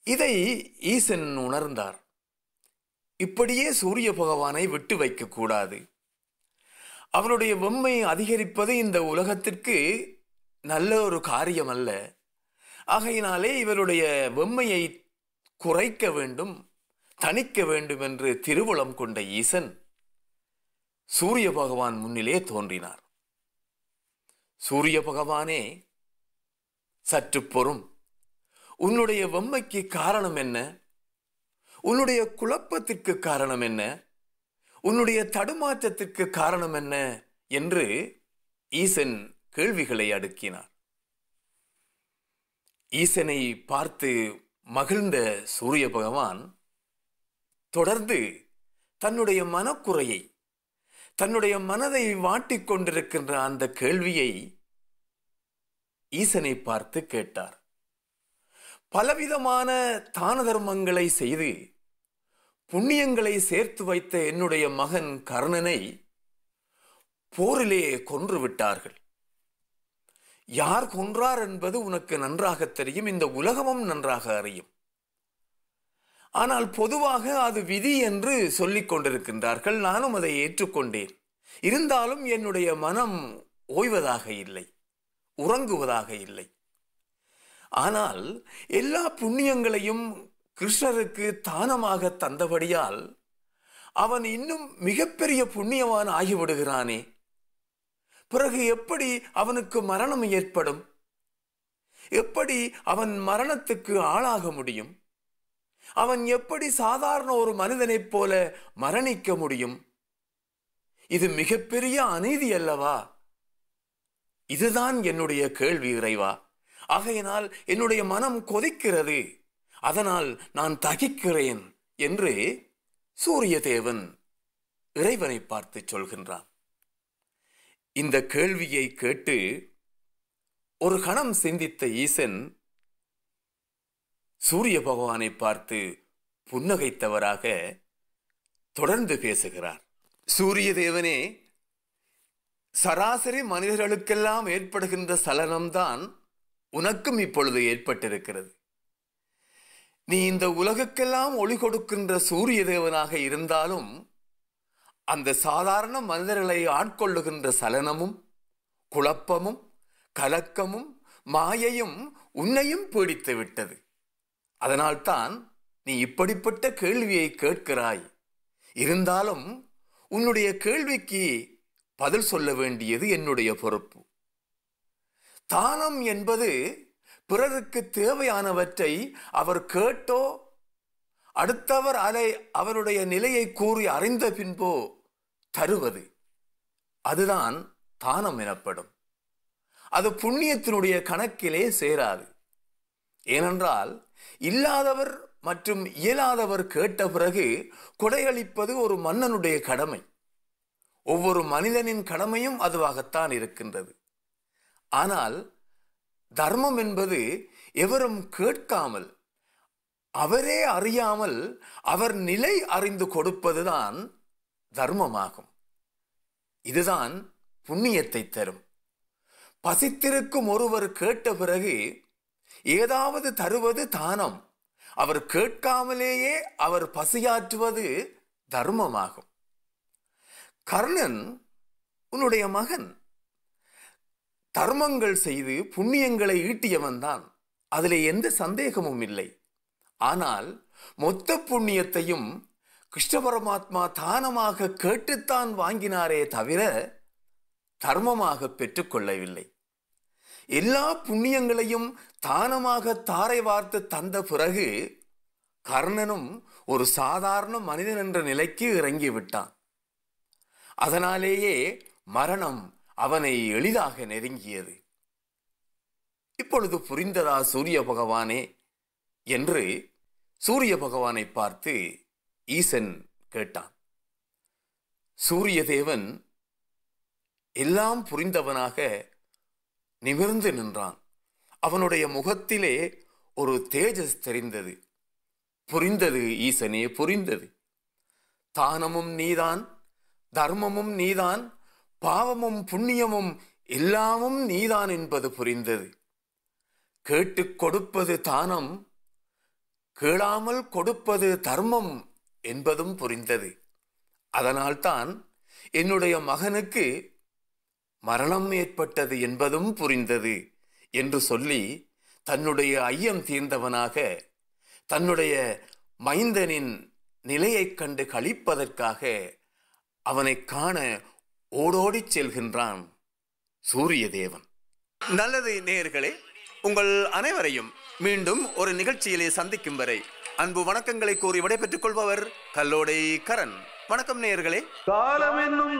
இதை ஈசன் உணர்ந்தார் இப்படியே சூரிய பகவானை விட்டு வைக்கக்கூடாது அவனுடைய வெம்மை அதிகரிப்பது இந்த உலகத்திற்கு நல்ல ஒரு காரியம் அல்ல ஆகையினாலே இவருடைய வெம்மையை குறைக்க வேண்டும் தணிக்க வேண்டும் என்று திருவுளம் கொண்ட ஈசன் சூரிய பகவான் முன்னிலே தோன்றினார் சூரிய பகவானே சற்று பொறும் உன்னுடைய வெம்மைக்கு காரணம் என்ன உன்னுடைய குழப்பத்திற்கு காரணம் என்ன உன்னுடைய தடுமாற்றத்திற்கு காரணம் என்ன என்று ஈசன் கேள்விகளை அடுக்கினார் ஈசனை பார்த்து மகிழ்ந்த சூரிய பகவான் தொடர்ந்து தன்னுடைய மனக்குறையை தன்னுடைய மனதை வாட்டிக் கொண்டிருக்கின்ற அந்த கேள்வியை ஈசனை பார்த்து கேட்டார் பலவிதமான தான தர்மங்களை செய்து புண்ணியங்களை சேர்த்து வைத்த என்னுடைய மகன் கர்ணனை போரிலே கொன்று விட்டார்கள் யார் கொன்றார் என்பது உனக்கு நன்றாக தெரியும் இந்த உலகமும் நன்றாக அறியும் ஆனால் பொதுவாக அது விதி என்று சொல்லிக் கொண்டிருக்கின்றார்கள் நானும் அதை ஏற்றுக்கொண்டேன் இருந்தாலும் என்னுடைய மனம் ஓய்வதாக இல்லை உறங்குவதாக இல்லை ஆனால் எல்லா புண்ணியங்களையும் கிருஷ்ணருக்கு தானமாக தந்தபடியால் அவன் இன்னும் மிகப்பெரிய புண்ணியவான் ஆகிவிடுகிறானே பிறகு எப்படி அவனுக்கு மரணம் ஏற்படும் எப்படி அவன் மரணத்துக்கு ஆளாக முடியும் அவன் எப்படி சாதாரண ஒரு மனிதனைப் போல மரணிக்க முடியும் இது மிகப்பெரிய அநீதி அல்லவா இதுதான் என்னுடைய கேள்வி இறைவா ஆகையினால் என்னுடைய மனம் கொதிக்கிறது அதனால் நான் தகிக்கிறேன் என்று சூரிய தேவன் இறைவனை பார்த்து சொல்கின்றான் இந்த கேள்வியை கேட்டு ஒரு கணம் சிந்தித்த ஈசன் சூரிய பகவானை பார்த்து புன்னகைத்தவராக தொடர்ந்து பேசுகிறார் சூரிய தேவனே சராசரி மனிதர்களுக்கெல்லாம் ஏற்படுகின்ற சலனம்தான் உனக்கும் இப்பொழுது ஏற்பட்டிருக்கிறது நீ இந்த உலகுக்கெல்லாம் ஒளி கொடுக்கின்ற சூரிய தேவனாக இருந்தாலும் அந்த சாதாரண மனிதர்களை ஆட்கொள்ளுகின்ற சலனமும் குழப்பமும் கலக்கமும் மாயையும் உன்னையும் பீடித்து விட்டது அதனால்தான் நீ இப்படிப்பட்ட கேள்வியை கேட்கிறாய் இருந்தாலும் உன்னுடைய கேள்விக்கு பதில் சொல்ல வேண்டியது என்னுடைய பொறுப்பு தானம் என்பது பிறருக்கு தேவையானவற்றை அவர் கேட்டோ அடுத்தவர் அதை அவருடைய நிலையை கூறி அறிந்த பின்போ தருவது அதுதான் தானம் எனப்படும் அது புண்ணியத்தினுடைய கணக்கிலே சேராது ஏனென்றால் இல்லாதவர் மற்றும் இயலாதவர் கேட்ட பிறகு கொடையளிப்பது ஒரு மன்னனுடைய கடமை ஒவ்வொரு மனிதனின் கடமையும் அதுவாகத்தான் இருக்கின்றது ஆனால் தர்மம் என்பது எவரும் கேட்காமல் அவரே அறியாமல் அவர் நிலை அறிந்து கொடுப்பதுதான் தர்மமாகும் இதுதான் புண்ணியத்தை தரும் பசித்திருக்கும் ஒருவர் கேட்ட பிறகு ஏதாவது தருவது தானம் அவர் கேட்காமலேயே அவர் பசியாற்றுவது தர்மமாகும் கர்ணன் உன்னுடைய மகன் தர்மங்கள் செய்து புண்ணியங்களை ஈட்டியவன் தான் அதில் எந்த சந்தேகமும் இல்லை ஆனால் மொத்த புண்ணியத்தையும் கிருஷ்ண பரமாத்மா தானமாக கேட்டுத்தான் வாங்கினாரே தவிர தர்மமாக பெற்றுக்கொள்ளவில்லை எல்லா புண்ணியங்களையும் தானமாக தாரை வார்த்து தந்த பிறகு கர்ணனும் ஒரு சாதாரண மனிதன் என்ற நிலைக்கு இறங்கி விட்டான் அதனாலேயே மரணம் அவனை எளிதாக நெருங்கியது இப்பொழுது புரிந்ததா சூரிய பகவானே என்று சூரிய பகவானை பார்த்து ஈசன் கேட்டான் சூரிய தேவன் எல்லாம் புரிந்தவனாக நிமிர்ந்து நின்றான் அவனுடைய முகத்திலே ஒரு தேஜஸ் தெரிந்தது புரிந்தது ஈசனே புரிந்தது தானமும் நீதான் தர்மமும் நீதான் பாவமும் புண்ணியமும் எல்லாமும் நீதான் என்பது புரிந்தது கேட்டுக் கொடுப்பது தானம் கேளாமல் கொடுப்பது தர்மம் என்பதும் புரிந்தது அதனால்தான் என்னுடைய மகனுக்கு மரணம் ஏற்பட்டது என்பதும் புரிந்தது என்று சொல்லி தன்னுடைய ஐயம் தீர்ந்தவனாக தன்னுடைய மைந்தனின் நிலையைக் கண்டு களிப்பதற்காக அவனை காண ஓடோடிச் செல்கின்றான் சூரிய தேவன் நல்லது நேயர்களே உங்கள் அனைவரையும் மீண்டும் ஒரு நிகழ்ச்சியிலே சந்திக்கும் வரை அன்பு வணக்கங்களை கூறி விடைபெற்றுக் கொள்பவர் கல்லோடை கரண் வணக்கம் நேயர்களே காலம் என்னும்